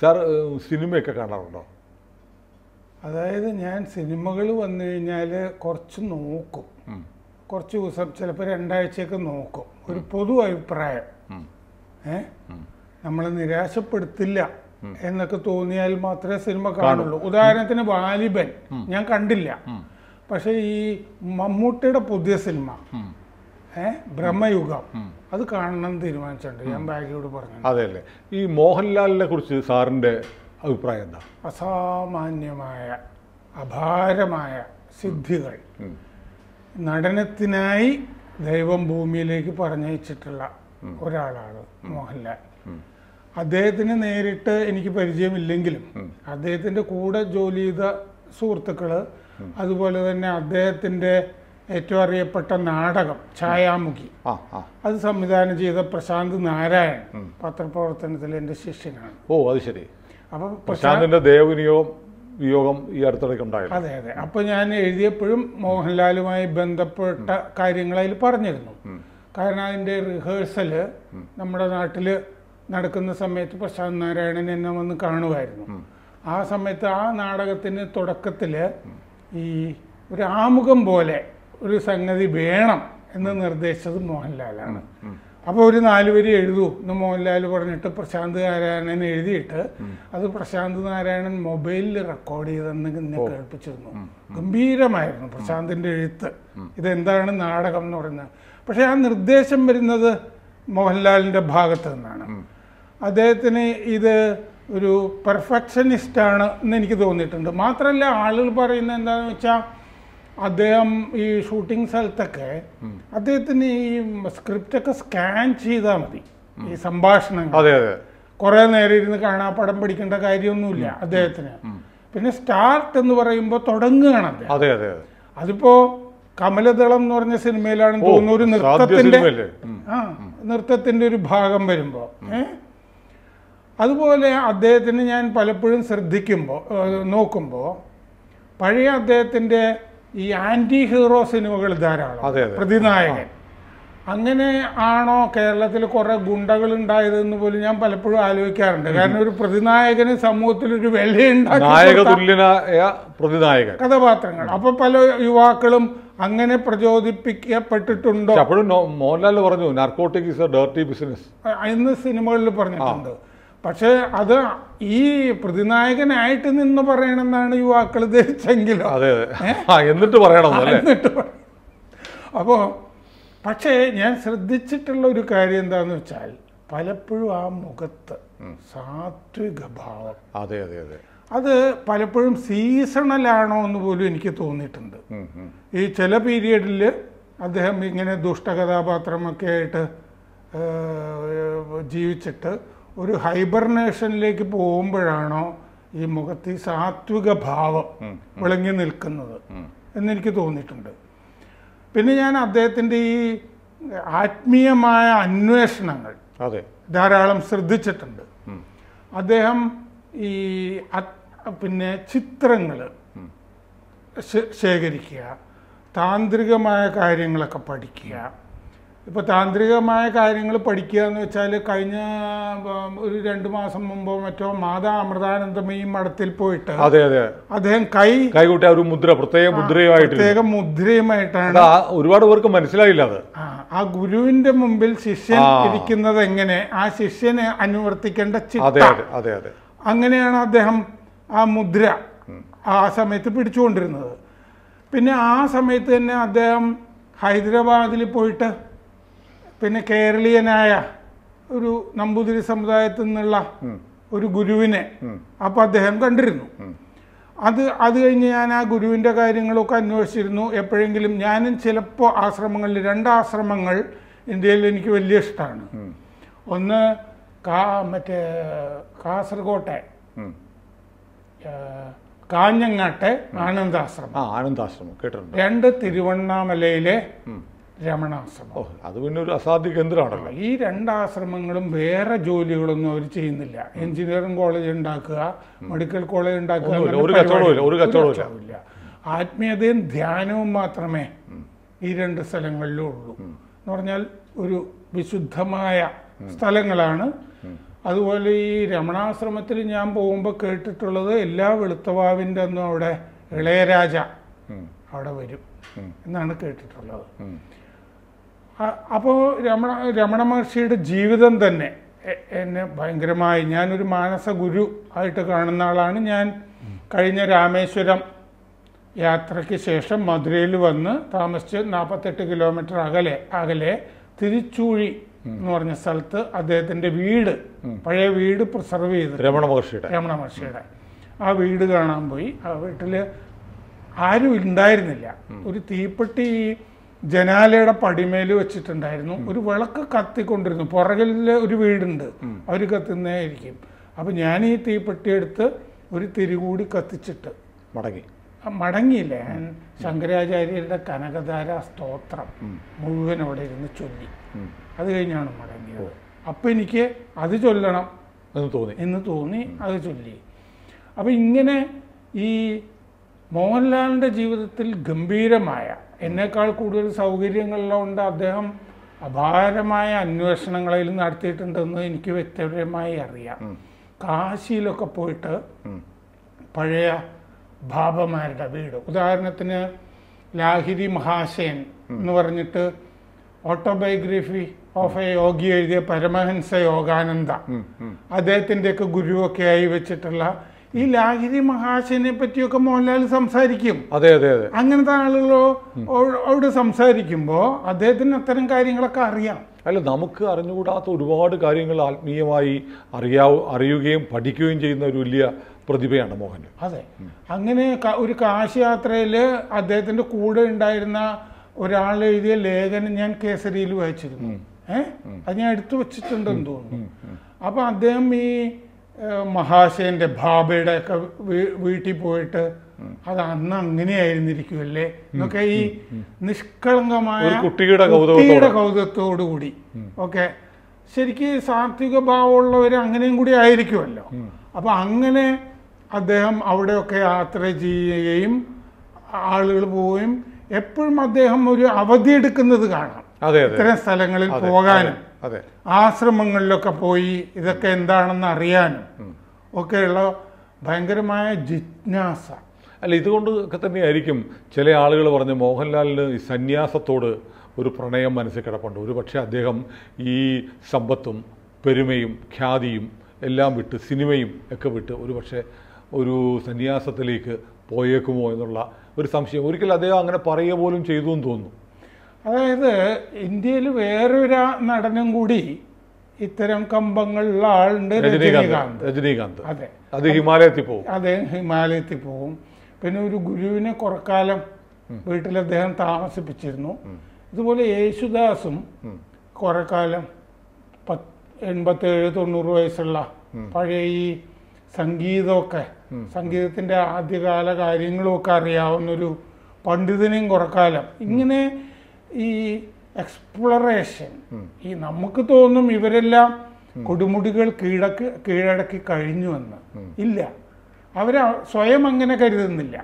Sir ഏഹ്, സിനിമയൊക്കെ കാണാറുണ്ടോ അതായത് ഞാൻ സിനിമകൾ വന്നു കഴിഞ്ഞാൽ കുറച്ച് നോക്കും ഉം. കുറച്ച് ദിവസം ചിലപ്പോൾ രണ്ടാഴ്ചയൊക്കെ നോക്കും ഒരു പൊതു അഭിപ്രായം ഉം. ഏ നമ്മളെ നിരാശപ്പെടുത്തില്ല എന്നൊക്കെ തോന്നിയാൽ മാത്രമേ സിനിമ കാണുള്ളൂ ഉദാഹരണത്തിന് വാലിബൻ ഞാൻ കണ്ടില്ല പക്ഷെ ഈ മമ്മൂട്ടിയുടെ പുതിയ സിനിമ ഉം. ഏ ബ്രഹ്മയുഗം അത് കാണണം എന്ന് തീരുമാനിച്ചിട്ടുണ്ട് ഞാൻ ബാഗിയോട് പറഞ്ഞു അതെ അല്ലേ ഈ മോഹൻലാലിനെ കുറിച്ച് സാറിന്റെ അഭിപ്രായം എന്താ അസാമാന്യമായ അപാരമായ സിദ്ധികൾ ഉം. നടനത്തിനായി ദൈവം ഭൂമിയിലേക്ക് പറഞ്ഞയച്ചിട്ടുള്ള ഒരാളാണ് മോഹൻലാൽ അദ്ദേഹത്തിന് നേരിട്ട് എനിക്ക് പരിചയമില്ലെങ്കിലും അദ്ദേഹത്തിന്റെ കൂടെ ജോലി ചെയ്ത സുഹൃത്തുക്കള് അതുപോലെ തന്നെ അദ്ദേഹത്തിന്റെ ഏറ്റവും അറിയപ്പെട്ട നാടകം ഛായാമുഖി ആ ആ അത് സംവിധാനം ചെയ്ത പ്രശാന്ത് നാരായൺ പത്രപ്രവർത്തനത്തിൽ എൻ്റെ ശിഷ്യനാണ് ഓ അത് ശരി അപ്പം പ്രശാന്തിന്റെ ദേവവിനിയോഗം വിയോഗം ഈ അടുത്തിടയ്ക്ക് ഉണ്ടായിരുന്നു അതെ അതെ അപ്പൊ ഞാൻ എഴുതിയപ്പോഴും മോഹൻലാലുമായി ബന്ധപ്പെട്ട കാര്യങ്ങൾ അതിൽ പറഞ്ഞിരുന്നു കാരണം അതിന്റെ റിഹേഴ്സല് നമ്മുടെ നാട്ടില് നടക്കുന്ന സമയത്ത് പ്രശാന്ത് നാരായണൻ എന്നെ വന്ന് കാണുമായിരുന്നു ആ സമയത്ത് ആ നാടകത്തിന് തുടക്കത്തില് ഈ ഒരു ആമുഖം പോലെ ഒരു സംഗതി വേണം എന്ന് നിർദ്ദേശിച്ചത് മോഹൻലാലാണ് അപ്പോൾ ഒരു നാല് വരി എഴുതൂ എന്ന് മോഹൻലാൽ പറഞ്ഞിട്ട് പ്രശാന്ത് നാരായണൻ എഴുതിയിട്ട് അത് പ്രശാന്ത് നാരായണൻ മൊബൈലിൽ റെക്കോർഡ് ചെയ്തെന്ന് എന്നെ കേൾപ്പിച്ചിരുന്നു ഗംഭീരമായിരുന്നു പ്രശാന്തിന്റെ എഴുത്ത് ഇതെന്താണ് നാടകം എന്ന് പറയുന്നത് പക്ഷെ ആ നിർദ്ദേശം വരുന്നത് മോഹൻലാലിന്റെ ഭാഗത്ത് നിന്നാണ് അദ്ദേഹത്തിന് ഇത് ഒരു പെർഫെക്ഷനിസ്റ്റ് ആണ് എന്ന് എനിക്ക് തോന്നിയിട്ടുണ്ട് മാത്രമല്ല ആളുകൾ പറയുന്നത് എന്താണെന്ന് വെച്ചാൽ അദ്ദേഹം ഈ ഷൂട്ടിംഗ് സ്ഥലത്തൊക്കെ അദ്ദേഹത്തിന് ഈ സ്ക്രിപ്റ്റൊക്കെ സ്കാൻ ചെയ്താൽ മതി ഈ സംഭാഷണങ്ങൾ അതെ അതെ കുറെ നേരം ഇരുന്ന് കാണാ പടം പഠിക്കേണ്ട കാര്യമൊന്നുമില്ല അദ്ദേഹത്തിന് പിന്നെ സ്റ്റാർട്ട് എന്ന് പറയുമ്പോൾ തുടങ്ങുകയാണ് അദ്ദേഹം അതെ അതെ അതെ അതിപ്പോ കമലദളം എന്ന് പറഞ്ഞ സിനിമയിലാണെന്ന് ഓ, തോന്നുന്നു ഒരു സാധ്യ നൃത്തത്തിന്റെ സിനിമയല്ലേ? ഉം. ആ നൃത്തത്തിന്റെ ഒരു ഭാഗം വരുമ്പോ ഏ അതുപോലെ അദ്ദേഹത്തിന് ഞാൻ പലപ്പോഴും ശ്രദ്ധിക്കുമ്പോൾ നോക്കുമ്പോൾ പഴയ അദ്ദേഹത്തിന്റെ ഈ ആന്റി ഹീറോ സിനിമകൾ ധാരാളം അതെ, അതെ. പ്രതിനായകൻ അങ്ങനെ ആണോ കേരളത്തിൽ കുറെ ഗുണ്ടകൾ ഉണ്ടായതെന്ന് പോലും ഞാൻ പലപ്പോഴും ആലോചിക്കാറുണ്ട് കാരണം ഒരു പ്രതിനായകന് സമൂഹത്തിൽ ഒരു വിലയുണ്ടാക്കി നായക കൊടുത്ത- തുല്യനായ പ്രതിനായകൻ കഥാപാത്രങ്ങൾ അപ്പൊ പല യുവാക്കളും അങ്ങനെ പ്രചോദിപ്പിക്കപ്പെട്ടിട്ടുണ്ടോ പക്ഷെ അപ്പോഴും നോ- മോഹൻലാൽ പറഞ്ഞു narcotic is a dirty business എന്ന് സിനിമകളിൽ പറഞ്ഞിട്ടുണ്ട് പക്ഷെ അത് ഈ പ്രതിനായകനായിട്ട് നിന്ന് പറയണമെന്നാണ് യുവാക്കൾ ധരിച്ചെങ്കിലും അതെ അതെ ആ എന്നിട്ട് പറയണം അല്ലേ എന്നിട്ട് പറ- അപ്പോ പക്ഷേ ഞാൻ ശ്രദ്ധിച്ചിട്ടുള്ള ഒരു കാര്യം എന്താന്ന് വെച്ചാൽ പലപ്പോഴും ആ മുഖത്ത് സാത്വിക ഭാവം അതെ അതെ അതെ അത് പലപ്പോഴും സീസണലാണോ എന്ന് പോലും എനിക്ക് തോന്നിയിട്ടുണ്ട് ഉം, ഉം. ഈ ചില പീരിയഡിൽ അദ്ദേഹം ഇങ്ങനെ ദുഷ്ടകഥാപാത്രമൊക്കെ ആയിട്ട് ഏഹ്, ജീവിച്ചിട്ട് ഒരു ഹൈബർനേഷനിലേക്ക് പോകുമ്പോഴാണോ ഈ മുഖത്ത് ഈ സാത്വിക ഭാവം വിളങ്ങി നിൽക്കുന്നത് എന്നെനിക്ക് തോന്നിയിട്ടുണ്ട് പിന്നെ ഞാൻ അദ്ദേഹത്തിൻ്റെ ഈ ആത്മീയമായ അന്വേഷണങ്ങൾ അതെ ധാരാളം ശ്രദ്ധിച്ചിട്ടുണ്ട് അദ്ദേഹം ഈ അത്- പിന്നെ ചിത്രങ്ങൾ ശേഖരിക്കുക താന്ത്രികമായ കാര്യങ്ങളൊക്കെ പഠിക്കുക ഇപ്പോൾ താന്ത്രികമായ കാര്യങ്ങൾ പഠിക്കുക എന്ന് വെച്ചാൽ കഴിഞ്ഞ ഉം, ഒരു രണ്ട് മാസം മുമ്പോ മറ്റോ മാതാ അമൃതാനന്ദമയി മഠത്തിൽ പോയിട്ട് അതെ അതെ അദ്ദേഹം കൈ കൈകൂട്ടിയ ഒരു മുദ്ര പ്രത്യേക മുദ്രയുമായിട്ട് പ്രത്യേക മുദ്രയുമായിട്ടാണ് അത് ആ ഒരുപാട് പേർക്ക് മനസ്സിലായില്ല അത് ആ, ആ ഗുരുവിന്റെ മുമ്പിൽ ശിഷ്യൻ ആ. ഇരിക്കുന്നത് എങ്ങനെ ആ ശിഷ്യനെ അനുവർത്തിക്കേണ്ട അതെ ചിട്ട അതെ അതെ അതെ അങ്ങനെയാണ് അദ്ദേഹം ആ മുദ്ര ആ സമയത്ത് പിടിച്ചുകൊണ്ടിരുന്നത് പിന്നെ ആ സമയത്ത് തന്നെ അദ്ദേഹം ഹൈദരാബാദിൽ പോയിട്ട് പിന്നെ കേരളീയനായ ഒരു നമ്പൂതിരി സമുദായത്തിൽ നിന്നുള്ള ഒരു ഗുരുവിനെ അപ്പോൾ അദ്ദേഹം കണ്ടിരുന്നു അത് അത് കഴിഞ്ഞ് ഞാൻ ആ ഗുരുവിൻ്റെ കാര്യങ്ങളൊക്കെ അന്വേഷിച്ചിരുന്നു എപ്പോഴെങ്കിലും ഞാനും ചിലപ്പോൾ ആശ്രമങ്ങളിൽ രണ്ട് ആശ്രമങ്ങൾ ഇന്ത്യയിൽ എനിക്ക് വലിയ ഇഷ്ടമാണ് ഒന്ന് കാ മറ്റേ കാസർകോട്ടെ ഉം. ഏഹ്, കാഞ്ഞങ്ങാട്ടെ ആനന്ദാശ്രമം ആ ആനന്ദാശ്രമം കേട്ടിട്ടുണ്ട് രണ്ട് തിരുവണ്ണാമലയിലെ രമണാശ്രമം ഓ അത് പിന്നെ ഒരു അസാധ്യ കേന്ദ്രമാണല്ലോ ഈ രണ്ട് ആശ്രമങ്ങളും വേറെ ജോലികളൊന്നും അവർ ചെയ്യുന്നില്ല എഞ്ചിനീയറിംഗ് കോളേജ് ഉണ്ടാക്കുക മെഡിക്കൽ കോളേജ് ഉണ്ടാക്കുക ഒന്നുമില്ല, അങ്ങനെ ഒരു കച്ചവടവും ഇല്ല, ഒരു പരിപാടി- കച്ചവടവും ഇല്ല. കച്ചവടവും ഇല്ല. ആത്മീയതയും ധ്യാനവും മാത്രമേ ഈ രണ്ട് സ്ഥലങ്ങളിലും ഉള്ളൂ എന്ന് പറഞ്ഞാൽ ഒരു വിശുദ്ധമായ സ്ഥലങ്ങളാണ് അതുപോലെ ഈ രമണാശ്രമത്തിൽ ഞാൻ പോകുമ്പോൾ കേട്ടിട്ടുള്ളത് എല്ലാ വെളുത്തവാവിൻ്റെ അന്നും അവിടെ ഇളയരാജ ഉം. അവിടെ വരും ഉം. എന്നാണ് കേട്ടിട്ടുള്ളത് ഉം. അപ്പോൾ രമണ രമണ മഹർഷിയുടെ ജീവിതം തന്നെ എ- എന്നെ ഭയങ്കരമായി ഞാനൊരു മാനസ ഗുരു ആയിട്ട് കാണുന്ന ആളാണ് ഞാൻ കഴിഞ്ഞ രാമേശ്വരം യാത്രയ്ക്ക് ശേഷം മധുരയിൽ വന്ന് താമസിച്ച് നാൽപ്പത്തെട്ട് കിലോമീറ്റർ അകലെ അകലെ തിരുച്ചൂഴി എന്ന് പറഞ്ഞ സ്ഥലത്ത് അദ്ദേഹത്തിന്റെ വീട് പഴയ വീട് പ്രിസർവ് ചെയ്ത് രമണ മഹർഷിയുടെ രമണ മഹർഷിയുടെ ആ വീട് കാണാൻ പോയി ആ വീട്ടിൽ ആരും ഉണ്ടായിരുന്നില്ല ഒരു തീപ്പെട്ടി ഈ ജനാലയുടെ പടിമേൽ വെച്ചിട്ടുണ്ടായിരുന്നു ഒരു വിളക്ക് കത്തിക്കൊണ്ടിരുന്നു പുറകിൽ ഒരു വീടുണ്ട് അവർ കത്തുന്നതായിരിക്കും അപ്പം ഞാൻ ഈ തീപ്പെട്ടി എടുത്ത് ഒരു തിരികൂടി കത്തിച്ചിട്ട് മടങ്ങി ആ മടങ്ങിയില്ല ഞാൻ ശങ്കരാചാര്യരുടെ കനകധാര സ്തോത്രം മുഴുവൻ അവിടെ ഇരുന്ന് ചൊല്ലി ഉം. അത് കഴിഞ്ഞാണ് മടങ്ങിയത് അപ്പം എനിക്ക് അത് ചൊല്ലണം എന്ന് തോന്നി എന്ന് തോന്നി അത് ചൊല്ലി അപ്പം ഇങ്ങനെ ഈ മോഹൻലാലിൻ്റെ ജീവിതത്തിൽ ഗംഭീരമായ എന്നേക്കാൾ കൂടുതൽ സൗകര്യങ്ങളെല്ലാം ഉണ്ട് അദ്ദേഹം അപാരമായ അന്വേഷണങ്ങളിൽ നടത്തിയിട്ടുണ്ടെന്ന് എനിക്ക് വ്യക്തിപരമായി അറിയാം കാശിയിലൊക്കെ പോയിട്ട് ഉം. പഴയ ബാബമാരുടെ വീട് ഉദാഹരണത്തിന് ലാഹിരി മഹാശയൻ എന്ന് പറഞ്ഞിട്ട് ഓട്ടോബയോഗ്രഫി ഓഫ് എ യോഗി എഴുതിയ പരമഹംസ യോഗാനന്ദ ഉം. ഉം. അദ്ദേഹത്തിൻ്റെയൊക്കെ ഗുരുവൊക്കെ ആയി വെച്ചിട്ടുള്ള ഈ ലാഹിരി മഹാശയനെ പറ്റിയൊക്കെ മോഹൻലാൽ സംസാരിക്കും അതെ അതെ അതെ അങ്ങനത്തെ ആളുകളോ അവ- അവിടെ സംസാരിക്കുമ്പോൾ അദ്ദേഹത്തിന് അത്തരം കാര്യങ്ങളൊക്കെ അറിയാം അല്ല നമുക്ക് അറിഞ്ഞുകൂടാത്ത ഒരുപാട് കാര്യങ്ങൾ ആത്മീയമായി അറിയാവ അറിയുകയും പഠിക്കുകയും ചെയ്യുന്ന ഒരു വലിയ പ്രതിഭയാണ് മോഹൻ അതെ അങ്ങനെ ക- ഒരു കാശ് യാത്രയിൽ അദ്ദേഹത്തിന്റെ കൂടെ ഉണ്ടായിരുന്ന ഒരാൾ എഴുതിയ ലേഖനം ഞാൻ കേസരിയിൽ വായിച്ചിരുന്നു ഏഹ് അത് ഞാൻ എടുത്തു വെച്ചിട്ടുണ്ടെന്ന് തോന്നുന്നു അപ്പൊ അദ്ദേഹം ഈ ഏഹ്, മഹാശയന്റെ ബാബയുടെ ഒക്കെ വീ- വീട്ടിൽ പോയിട്ട് അത് അന്ന് അങ്ങനെയായിരുന്നിരിക്കുമല്ലേ എന്നൊക്കെ ഈ നിഷ്കളങ്കമായ ഒരു കുട്ടിയുടെ കൗതുകത്തോടെ. കുട്ടിയുടെ കൗതുകത്തോടു കൂടി ഓക്കെ ശരിക്ക് സാത്വിക ഭാവമുള്ളവർ അങ്ങനെയും കൂടി ആയിരിക്കുമല്ലോ അപ്പൊ അങ്ങനെ അദ്ദേഹം അവിടെയൊക്കെ യാത്ര ചെയ്യുകയും ആളുകൾ പോവുകയും എപ്പോഴും അദ്ദേഹം ഒരു അവധി എടുക്കുന്നത് കാണാം അതെ അതെ ഇത്തരം സ്ഥലങ്ങളിൽ അതെ, പോകാനും അതെ ആശ്രമങ്ങളിലൊക്കെ പോയി ഇതൊക്കെ എന്താണെന്ന് അറിയാനും ഒക്കെയുള്ള ഭയങ്കരമായ ജിജ്ഞാസ അല്ല ഇതുകൊണ്ട് ഒക്കെ തന്നെയായിരിക്കും ചില ആളുകൾ പറഞ്ഞ് മോഹൻലാലിന് ഈ സന്യാസത്തോട് ഒരു പ്രണയം മനസ്സിൽ കിടപ്പുണ്ട് ഒരു പക്ഷേ അദ്ദേഹം ഈ സമ്പത്തും പെരുമയും ഖ്യാതിയും എല്ലാം വിട്ട് സിനിമയും ഒക്കെ വിട്ട് ഒരു പക്ഷേ ഒരു സന്യാസത്തിലേക്ക് പോയേക്കുമോ എന്നുള്ള ഒരു സംശയം ഒരിക്കലും അദ്ദേഹം അങ്ങനെ പറയുക പോലും ചെയ്തു എന്ന് തോന്നുന്നു അതായത് ഇന്ത്യയിൽ വേറൊരു നടനും കൂടി ഇത്തരം കമ്പങ്ങളുള്ള ആളുണ്ട് രജനീകാന്ത് രജനീകാന്ത് രജനീകാന്ത് അതെ അത് ഹിമാലയത്തിൽ പോകും അദ്ദേഹം ഹിമാലയത്തിൽ പോകും പിന്നെ ഒരു ഗുരുവിനെ കുറക്കാലം വീട്ടിൽ അദ്ദേഹം താമസിപ്പിച്ചിരുന്നു ഇതുപോലെ യേശുദാസും കുറെ കാലം പത്ത് എൺപത്തേഴ് തൊണ്ണൂറ് വയസ്സുള്ള പഴയ ഈ സംഗീതമൊക്കെ സംഗീതത്തിന്റെ ആദ്യകാല കാര്യങ്ങളും ഒക്കെ അറിയാവുന്നൊരു പണ്ഡിതനെയും കുറക്കാലം ഇങ്ങനെ ഈ എക്സ്പ്ലറേഷൻ ഈ നമുക്ക് തോന്നും ഇവരെല്ലാം കൊടുമുടികൾ കീഴക്ക് കീഴടക്കി കഴിഞ്ഞുവെന്ന് ഇല്ല അവർ സ്വയം അങ്ങനെ കരുതുന്നില്ല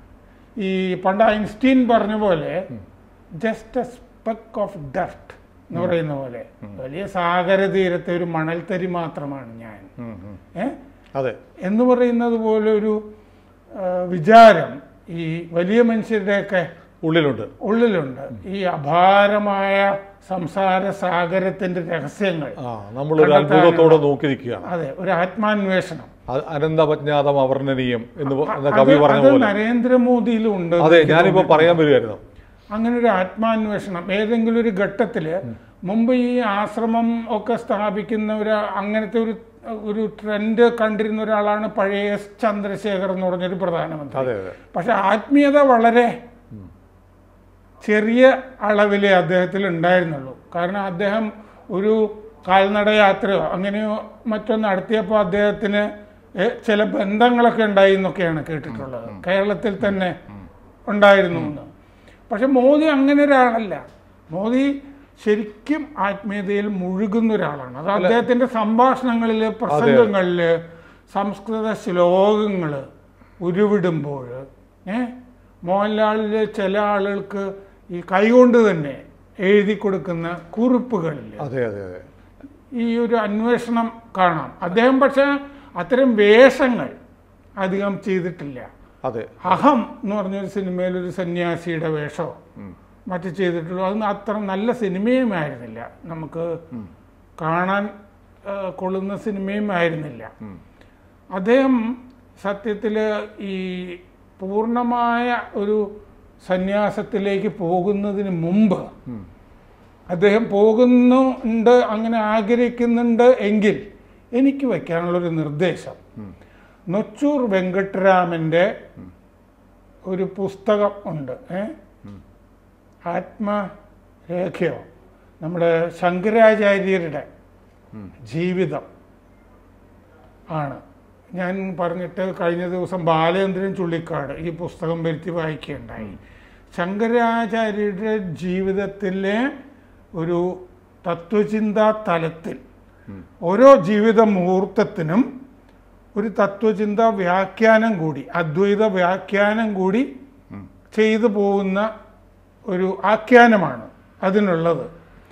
ഈ പണ്ട് ഐൻസ്റ്റീൻ പറഞ്ഞ പോലെ just a speck of dust എന്ന് പറയുന്ന പോലെ വലിയ സാഗര തീരത്തെ ഒരു മണൽത്തരി മാത്രമാണ് ഞാൻ ഉം, ഉം. ഏ അതെ എന്ന് പറയുന്നത് പോലെ ഒരു ആ, വിചാരം ഈ വലിയ മനുഷ്യരുടെയൊക്കെ ഉള്ളിലുണ്ട് ഉള്ളിലുണ്ട് ഈ അപാരമായ സംസാര സാഗരത്തിന്റെ രഹസ്യങ്ങൾ ആ നമ്മളൊരു അത്ഭുതത്തോടെ നോക്കി നിൽക്കുകയാണ് അതെ ഒരു ആത്മാന്വേഷണം അ- അനന്തപജ്ഞാതം അവർണ്ണനീയം എന്ന് പ- എന്ന അത് കവി പറഞ്ഞ അത് പോലെ നരേന്ദ്രമോദിയിലും ഉണ്ട് അതെ ഞാനിപ്പോ പറയാൻ വരുമായിരുന്നു അങ്ങനെ ഒരു ആത്മാന്വേഷണം ഏതെങ്കിലും ഒരു ഘട്ടത്തില് മുമ്പ് ഈ ആശ്രമം ഒക്കെ സ്ഥാപിക്കുന്ന ഒരു അങ്ങനത്തെ ഒരു ഒരു ട്രെൻഡ് കണ്ടിരുന്ന ഒരാളാണ് പഴയ എസ് ചന്ദ്രശേഖർ എന്ന് പറഞ്ഞൊരു പ്രധാനമന്ത്രി അതെ അതെ പക്ഷെ ആത്മീയത വളരെ ചെറിയ അളവിലേ അദ്ദേഹത്തിൽ ഉണ്ടായിരുന്നുള്ളൂ കാരണം അദ്ദേഹം ഒരു കാൽനട യാത്രയോ അങ്ങനെയോ മറ്റോ നടത്തിയപ്പോൾ അദ്ദേഹത്തിന് എ, ചില ബന്ധങ്ങളൊക്കെ ഉണ്ടായി എന്നൊക്കെയാണ് കേട്ടിട്ടുള്ളത് കേരളത്തിൽ തന്നെ ഉണ്ടായിരുന്നു എന്ന് പക്ഷെ മോദി അങ്ങനെ ഒരാളല്ല മോദി ശരിക്കും ആത്മീയതയിൽ മുഴുകുന്ന ഒരാളാണ് അത് അദ്ദേഹത്തിന്റെ സംഭാഷണങ്ങളിൽ പ്രസംഗങ്ങളിൽ സംസ്കൃത ശ്ലോകങ്ങൾ ഉരുവിടുമ്പോൾ ഏ മോഹൻലാലിലെ ചില ആളുകൾക്ക് ഈ കൈകൊണ്ട് തന്നെ എഴുതി കൊടുക്കുന്ന കുറിപ്പുകളിൽ അതെ അതെ അതെ ഈ ഒരു അന്വേഷണം കാണാം അദ്ദേഹം പക്ഷെ അത്തരം വേഷങ്ങൾ അധികം ചെയ്തിട്ടില്ല അതെ അഹം എന്ന് പറഞ്ഞൊരു സിനിമയിൽ ഒരു സന്യാസിയുടെ വേഷമോ മറ്റു ചെയ്തിട്ടുള്ളൂ അത് അത്ര നല്ല സിനിമയും ആയിരുന്നില്ല നമുക്ക് കാണാൻ ആ, കൊള്ളുന്ന സിനിമയും ആയിരുന്നില്ല അദ്ദേഹം സത്യത്തിൽ ഈ പൂർണ്ണമായ ഒരു സന്യാസത്തിലേക്ക് പോകുന്നതിന് മുമ്പ് അദ്ദേഹം പോകുന്നുണ്ട് അങ്ങനെ ആഗ്രഹിക്കുന്നുണ്ട് എങ്കിൽ എനിക്ക് വയ്ക്കാനുള്ളൊരു നിർദ്ദേശം നൊച്ചൂർ വെങ്കട്ടരാമൻ്റെ ഒരു പുസ്തകം ഉണ്ട് ഏ ആത്മരേഖയോ നമ്മുടെ ശങ്കരാചാര്യരുടെ ജീവിതം ആണ് ഞാൻ പറഞ്ഞിട്ട് കഴിഞ്ഞ ദിവസം ബാലേന്ദ്രൻ ചുള്ളിക്കാട് ഈ പുസ്തകം വരുത്തി വായിക്കുകയുണ്ടായി ശങ്കരാചാര്യരുടെ ജീവിതത്തിലെ ഒരു തത്വചിന്താ തലത്തിൽ ഓരോ ജീവിത മുഹൂർത്തത്തിനും ഒരു തത്വചിന്ത വ്യാഖ്യാനം കൂടി അദ്വൈത വ്യാഖ്യാനം കൂടി ചെയ്തു പോകുന്ന ഒരു ആഖ്യാനമാണ് അതിനുള്ളത്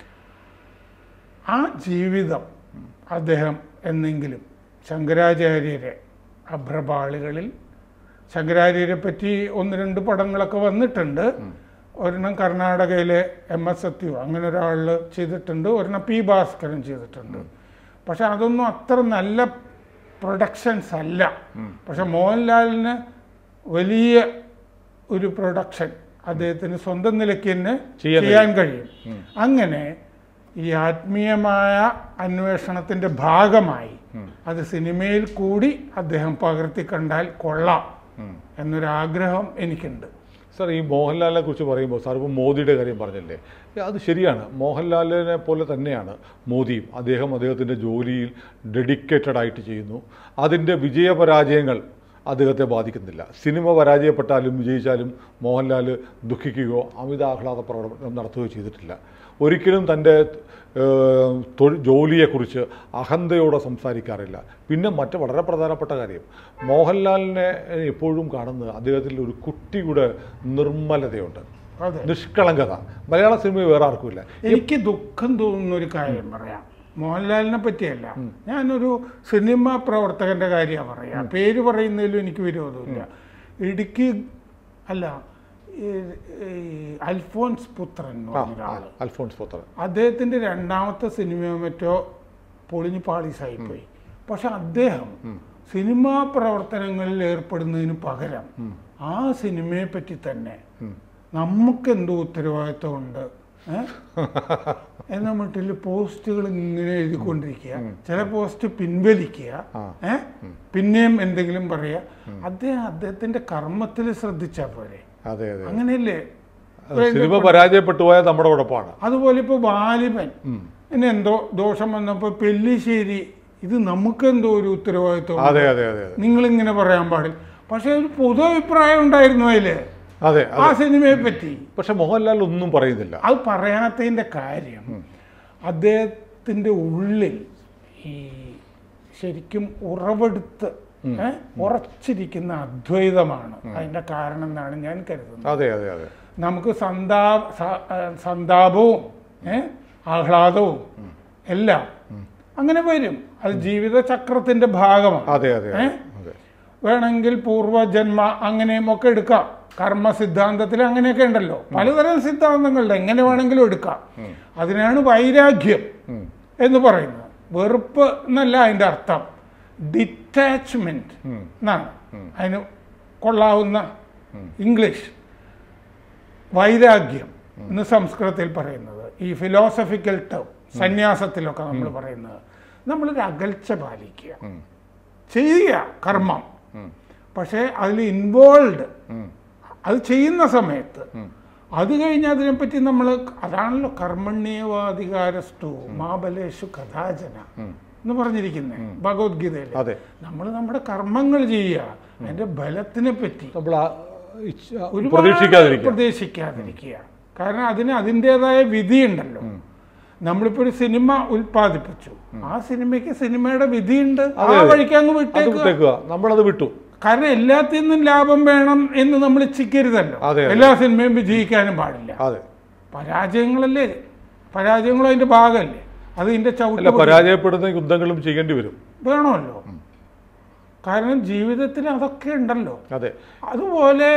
ആ ജീവിതം അദ്ദേഹം എന്നെങ്കിലും ശങ്കരാചാര്യരെ അഭ്രപാളികളിൽ ശങ്കരാചാര്യരെ പറ്റി ഒന്ന് രണ്ട് പടങ്ങളൊക്കെ വന്നിട്ടുണ്ട് ഒരെണ്ണം കർണാടകയിലെ എം എസ് സത്യു അങ്ങനെ ഒരാൾ ചെയ്തിട്ടുണ്ട് ഒരെണ്ണം പി ഭാസ്കരൻ ചെയ്തിട്ടുണ്ട് പക്ഷെ അതൊന്നും അത്ര നല്ല പ്രൊഡക്ഷൻസ് അല്ല പക്ഷെ മോഹൻലാലിന് വലിയ ഒരു പ്രൊഡക്ഷൻ അദ്ദേഹത്തിന് സ്വന്തം നിലയ്ക്ക് തന്നെ ചെയ്യാൻ ചെയ്യാൻ കഴിയും അങ്ങനെ ഈ ആത്മീയമായ അന്വേഷണത്തിന്റെ ഭാഗമായി അത് സിനിമയിൽ കൂടി അദ്ദേഹം പകർത്തി കണ്ടാൽ കൊള്ളാം എന്നൊരാഗ്രഹം എനിക്കുണ്ട് സാർ ഈ മോഹൻലാലിനെ കുറിച്ച് പറയുമ്പോൾ സാർ ഇപ്പോൾ മോദിയുടെ കാര്യം പറഞ്ഞല്ലേ ഏ, അത് ശരിയാണ് മോഹൻലാലിനെ പോലെ തന്നെയാണ് മോദിയും അദ്ദേഹം അദ്ദേഹത്തിൻ്റെ ജോലിയിൽ ഡെഡിക്കേറ്റഡ് ആയിട്ട് ചെയ്യുന്നു അതിൻ്റെ വിജയപരാജയങ്ങൾ അദ്ദേഹത്തെ ബാധിക്കുന്നില്ല സിനിമ പരാജയപ്പെട്ടാലും വിജയിച്ചാലും മോഹൻലാൽ ദുഃഖിക്കുകയോ അമിതാഹ്ലാദ പ്രകടനം നടത്തുകയോ ചെയ്തിട്ടില്ല ഒരിക്കലും തൻ്റെ ഏഹ്, തൊഴി ജോലിയെക്കുറിച്ച് അഹന്തയോടെ സംസാരിക്കാറില്ല പിന്നെ മറ്റ് വളരെ പ്രധാനപ്പെട്ട കാര്യം മോഹൻലാലിനെ എപ്പോഴും കാണുന്നത് അദ്ദേഹത്തിൽ ഒരു കുട്ടിയുടെ നിർമ്മലതയുണ്ട് അതെ നിഷ്കളങ്കത മലയാള സിനിമയിൽ വേറെ ആർക്കുമില്ല എനിക്ക് ദുഃഖം തോന്നുന്ന ഒരു കാര്യം പറയാം മോഹൻലാലിനെ പറ്റിയല്ല ഞാനൊരു സിനിമ പ്രവർത്തകന്റെ കാര്യമാണ് പറയാം പേര് പറയുന്നതിലും എനിക്ക് വിരോധമില്ല ഇടുക്കി അല്ല ഈ ഈ അൽഫോൻസ് പുത്രൻ എന്ന് ആ, പറഞ്ഞ ആ, ഒരാള് അൽഫോൺസ് പോത്തർ അദ്ദേഹത്തിന്റെ രണ്ടാമത്തെ സിനിമയോ മറ്റോ പൊളിഞ്ഞു പാളീസായിപ്പോയി പക്ഷെ അദ്ദേഹം സിനിമാ പ്രവർത്തനങ്ങളിൽ ഏർപ്പെടുന്നതിന് പകരം ആ സിനിമയെ പറ്റി തന്നെ നമുക്ക് എന്തോ ഉത്തരവാദിത്വമുണ്ട് ഏ? എന്ന മട്ടിൽ പോസ്റ്റുകൾ ഇങ്ങനെ എഴുതിക്കൊണ്ടിരിക്കുക ചില പോസ്റ്റ് പിൻവലിക്കുക ആ. ഏ? പിന്നെയും എന്തെങ്കിലും പറയുക അദ്ദേഹം അദ്ദേഹത്തിന്റെ കർമ്മത്തിൽ ശ്രദ്ധിച്ചാൽ പോരെ അതെ അതെ അങ്ങനെയല്ലേ സിനിമ പരാജയപ്പെട്ടു പോയാൽ നമ്മുടെ ഉടപ്പാണ് അതുപോലെ ഇപ്പൊ ബാലിബൻ ഇനി എന്തോ ദോഷം വന്നപ്പോ പെല്ലിശ്ശേരി ഇത് നമുക്കെന്തോ ഒരു ഉത്തരവാദിത്വം അതെ അതെ അതെ അതെ നിങ്ങൾ ഇങ്ങനെ പറയാൻ പാടില്ല പക്ഷെ ഒരു പൊതു അഭിപ്രായം ഉണ്ടായിരുന്നു അതില് അതെ ആ സിനിമയെ പറ്റി പക്ഷെ മോഹൻലാൽ ഒന്നും പറയുന്നില്ല അത് പറയാത്തതിന്റെ കാര്യം അദ്ദേഹത്തിന്റെ ഉള്ളിൽ ഈ ശരിക്കും ഉറവെടുത്ത് ഏ, ഉറച്ചിരിക്കുന്ന അദ്വൈതമാണ് അതിന്റെ കാരണം എന്നാണ് ഞാൻ കരുതുന്നത് അതെ അതെ അതെ നമുക്ക് സന്താ സ- ആ, സന്താപവും ഏ, ആഹ്ലാദവും എല്ലാം അങ്ങനെ വരും അത് ജീവിതചക്രത്തിന്റെ ഭാഗമാണ് അതെ അതെ ഏ? അതെ വേണമെങ്കിൽ പൂർവജന്മ അങ്ങനെയും ഒക്കെ എടുക്കാം കർമ്മ സിദ്ധാന്തത്തിൽ അങ്ങനെയൊക്കെ ഉണ്ടല്ലോ പലതരം സിദ്ധാന്തങ്ങളുണ്ട് എങ്ങനെ വേണമെങ്കിലും എടുക്കാം അതിനാണ് വൈരാഗ്യം എന്ന് പറയുന്നത് വെറുപ്പ് എന്നല്ല അതിന്റെ അർത്ഥം ഡിറ്റാച്ച്മെന്റ് എന്നാണ് അതിന് കൊള്ളാവുന്ന ഇംഗ്ലീഷ് വൈരാഗ്യം എന്ന് സംസ്കൃതത്തിൽ പറയുന്നത് ഈ ഫിലോസഫിക്കൽ ടേം സന്യാസത്തിലൊക്കെ നമ്മൾ പറയുന്നത് നമ്മളൊരു അകൽച്ച പാലിക്കുക ചെയ്യുക കർമ്മം പക്ഷേ അതിൽ ഇൻവോൾവ് അത് ചെയ്യുന്ന സമയത്ത് അത് കഴിഞ്ഞ് അതിനെപ്പറ്റി നമ്മൾ അതാണല്ലോ കർമ്മണ്യവാധികാരസ്തു മാബലേഷു കഥാചന എന്ന് പറഞ്ഞിരിക്കുന്നത് ഭഗവത്ഗീതയിൽ അതെ നമ്മൾ നമ്മുടെ കർമ്മങ്ങൾ ചെയ്യുക അതിന്റെ ബലത്തിനെ പറ്റി നമ്മൾ ആ ഇച്ഛ- ഒരുപാട് പ്രതീക്ഷിക്കാതിരിക്കുക പ്രതീക്ഷിക്കാതിരിക്കുക കാരണം അതിന് അതിൻ്റെതായ വിധിയുണ്ടല്ലോ നമ്മളിപ്പോ ഒരു സിനിമ ഉൽപ്പാദിപ്പിച്ചു ആ സിനിമയ്ക്ക് സിനിമയുടെ വിധിയുണ്ട് ആ അതെ, അതെ. വഴിക്ക് അങ്ങ് അത് വിട്ടേക്കുക വിട്ടേക്കുക നമ്മളത് വിട്ടു കാരണം എല്ലാത്തിൽ നിന്നും ലാഭം വേണം എന്ന് നമ്മൾ ഇച്ഛിക്കരുതല്ലോ അതെ, അതെ. എല്ലാ സിനിമയും വിജയിക്കാനും പാടില്ല അതെ പരാജയങ്ങളല്ലേ പരാജയങ്ങളും അതിന്റെ ഭാഗമല്ലേ അത് ഇതിന്റെ അല്ല ചവിട്ട് പരാജയപ്പെടുന്ന യുദ്ധങ്ങളും ചെയ്യേണ്ടി വരും വേണമല്ലോ കാരണം ജീവിതത്തിൽ അതൊക്കെ ഉണ്ടല്ലോ അതെ അതുപോലെ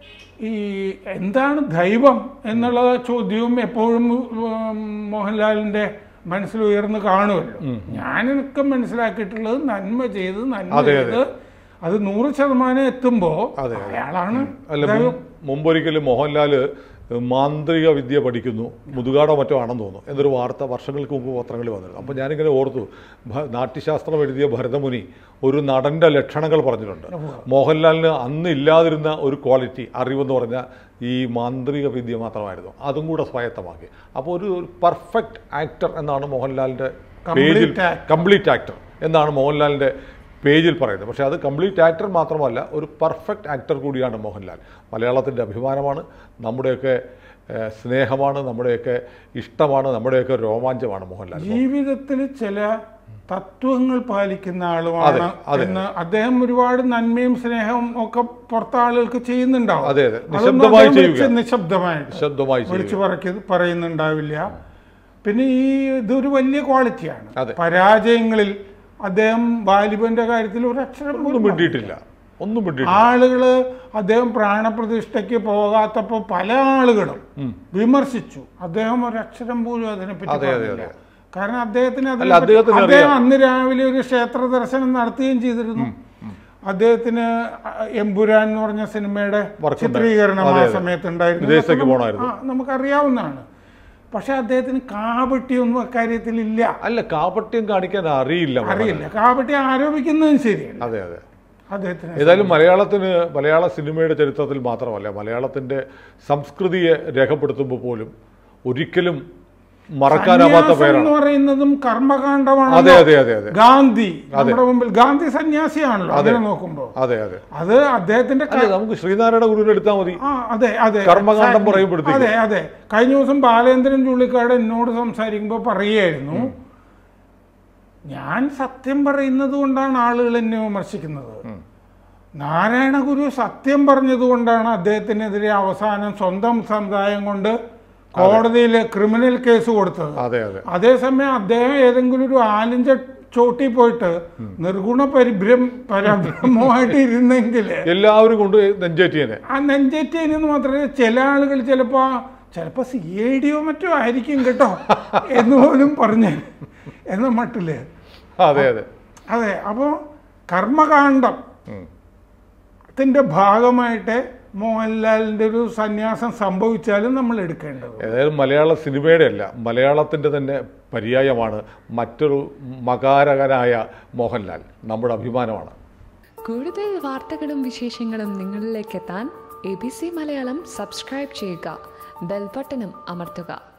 ഈ എന്താണ് ദൈവം എന്നുള്ള ചോദ്യവും എപ്പോഴും ഉം, മോഹൻലാലിന്റെ മനസ്സിൽ ഉയർന്ന് കാണുമല്ലോ ഞാനൊക്കെ മനസ്സിലാക്കിയിട്ടുള്ളത് നന്മ ചെയ്ത് നന്മ അതെ, ചെയ്ത് അത് നൂറ് ശതമാനം എത്തുമ്പോ അതെ, അയാളാണ് അല്ല മുൻ- മുമ്പൊരിക്കലും മോഹൻലാൽ മാന്ത്രിക വിദ്യ പഠിക്കുന്നു മുതുകാടോ മറ്റോ ആണെന്ന് തോന്നുന്നു എന്നൊരു വാർത്ത വർഷങ്ങൾക്ക് മുമ്പ് പത്രങ്ങളിൽ വന്നിരുന്നു അപ്പോൾ ഞാനിങ്ങനെ ഓർത്തു ഭ- നാട്യശാസ്ത്രം എഴുതിയ ഭരതമുനി ഒരു നടന്റെ ലക്ഷണങ്ങൾ പറഞ്ഞിട്ടുണ്ട് മോഹൻലാലിന് അന്ന് ഇല്ലാതിരുന്ന ഒരു ക്വാളിറ്റി അറിവെന്ന് പറഞ്ഞാൽ ഈ മാന്ത്രിക വിദ്യ മാത്രമായിരുന്നു അതും കൂടെ സ്വായത്തമാക്കി അപ്പോൾ ഒരു പെർഫെക്റ്റ് ആക്ടർ എന്നാണ് മോഹൻലാലിന്റെ പേജിൽ Complete actor. കംപ്ലീറ്റ് ആക്ടർ എന്നാണ് മോഹൻലാലിന്റെ പേജിൽ പറയുന്നത് പക്ഷേ അത് കംപ്ലീറ്റ് ആക്ടർ മാത്രമല്ല ഒരു പെർഫെക്റ്റ് ആക്ടർ കൂടിയാണ് മോഹൻലാൽ മലയാളത്തിൻ്റെ അഭിമാനമാണ് നമ്മുടെയൊക്കെ ഏഹ്, സ്നേഹമാണ് നമ്മുടെയൊക്കെ ഇഷ്ടമാണ് നമ്മുടെയൊക്കെ രോമാഞ്ചമാണ് മോഹൻലാൽ ജീവിതത്തിൽ ചില തത്വങ്ങൾ പാലിക്കുന്ന ആളുമാണ് അതെ, അതെ. എന്ന് അദ്ദേഹം ഒരുപാട് നന്മയും സ്നേഹവും ഒക്കെ പുറത്തെ ആളുകൾക്ക് ചെയ്യുന്നുണ്ടാവും അതെ, അതെ. അതൊന്നും നിശബ്ദമായി അദ്ദേഹം ചെയ്യുക. വിളിച്ച് നിശബ്ദമായിട്ട് ശബ്ദമായി ചെയ്യുക വിളിച്ചു പറക്കി പറയുന്നുണ്ടാവില്ല പിന്നെ ഈ ഇതൊരു വലിയ ക്വാളിറ്റിയാണ് അതെ. പരാജയങ്ങളിൽ അദ്ദേഹം ബാലിബന്റെ കാര്യത്തിൽ ഒരു അക്ഷരം ഒന്നും പോലും മിണ്ടിയിട്ടില്ല ഒന്നും മിണ്ടിയിട്ടില്ല ആളുകള് അദ്ദേഹം പ്രാണപ്രതിഷ്ഠയ്ക്ക് പോകാത്തപ്പോ പല ആളുകളും വിമർശിച്ചു അദ്ദേഹം ഒരു അക്ഷരം പോലും അതിനെപ്പറ്റി അതെ, അതെ, പറഞ്ഞില്ല കാരണം അദ്ദേഹത്തിന് അല്ല, അതിനെപ്പറ്റി- അദ്ദേഹത്തിന് അദ്ദേഹം അറിയാം. അന്ന് രാവിലെ ഒരു ക്ഷേത്ര ദർശനം നടത്തുകയും ചെയ്തിരുന്നു അദ്ദേഹത്തിന് എമ്പുരാൻ എന്ന് പറഞ്ഞ സിനിമയുടെ Work ചിത്രീകരണം ഉണ്ടായി. ആ അതെ, അതെ. സമയത്ത് ഉണ്ടായിരുന്നു വിദേശത്തേക്ക് അതൊക്കെ പോകണമായിരുന്നു. ആ, നമുക്കറിയാവുന്നതാണ് പക്ഷെ അദ്ദേഹത്തിന് കാപട്യൊന്നും അക്കാര്യത്തിൽ ഇല്ല അല്ല കാപട്യം കാണിക്കാൻ അറിയില്ല മോഹൻലാൽ. അറിയില്ല കാപട്യം ആരോപിക്കുന്നതും ശരിയല്ല അതെ അതെ അദ്ദേഹത്തിന് ഏതായാലും മലയാളത്തിന് മലയാള സിനിമയുടെ ചരിത്രത്തിൽ മാത്രമല്ല മലയാളത്തിന്റെ സംസ്കൃതിയെ രേഖപ്പെടുത്തുമ്പോൾ പോലും ഒരിക്കലും മറക്കാനാവാത്ത സന്യാസം പേരാണ് എന്ന് പറയുന്നതും കർമ്മകാണ്ഡമാണ് അതെ അതെ അതെ അതെ ഗാന്ധി നമ്മുടെ മുമ്പിൽ ഗാന്ധി സന്യാസിയാണല്ലോ അതിനെ നോക്കുമ്പോ അതെ അതെ അത് അദ്ദേഹത്തിന്റെ ക- അല്ല നമുക്ക് ശ്രീനാരായണ ഗുരുവിനെ എടുത്താൽ മതി ആ അതെ അതെ കർമ്മകാണ്ഡം പറയുമ്പോഴത്തേക്ക്. അതെ അതെ കഴിഞ്ഞ ദിവസം ബാലേന്ദ്രൻ ചുള്ളിക്കാട് എന്നോട് സംസാരിക്കുമ്പോൾ പറയുകയായിരുന്നു ഞാൻ സത്യം പറയുന്നത് കൊണ്ടാണ് ആളുകൾ എന്നെ വിമർശിക്കുന്നത് നാരായണ ഗുരു സത്യം പറഞ്ഞത് കൊണ്ടാണ് അദ്ദേഹത്തിനെതിരെ അവസാനം സ്വന്തം സമുദായം കൊണ്ട് കോടതിയിൽ ക്രിമിനൽ കേസ് കൊടുത്തത് അതെ അതെ അതേസമയം അദ്ദേഹം ഏതെങ്കിലും ഒരു ആലിഞ്ച ചോട്ടി പോയിട്ട് നിർഗുണ പരിഭ്രം പരബ്രഹ്മമായിട്ട് ഇരുന്നെങ്കിൽ എല്ലാവരും കൊണ്ട് നെഞ്ചേറ്റിയനെ ആ നെഞ്ചേറ്റേനെന്ന് മാത്രമല്ല ചില ആളുകൾ ചിലപ്പോ ചിലപ്പോ സി ഐ ഡിയോ മറ്റോ ആയിരിക്കും കേട്ടോ എന്ന് പോലും പറഞ്ഞ് എന്ന മട്ടില് അതെ അതെ അതെ അപ്പോൾ കർമ്മകാണ്ഡം ഉം. ത്തിന്റെ ഭാഗമായിട്ട് മോഹൻലാലിന്റെ ഒരു സന്യാസം സംഭവിച്ചാലും നമ്മൾ എടുക്കേണ്ടത് ഏതായാലും മലയാള സിനിമയുടെ അല്ല മലയാളത്തിന്റെ തന്നെ പര്യായമാണ് മറ്റൊരു മകാരകനായ മോഹൻലാൽ നമ്മുടെ അഭിമാനമാണ് കൂടുതൽ വാർത്തകളും വിശേഷങ്ങളും നിങ്ങളിലേക്ക് എത്താൻ A B C Malayalam subscribe ചെയ്യുക ബെൽബട്ടനും അമർത്തുക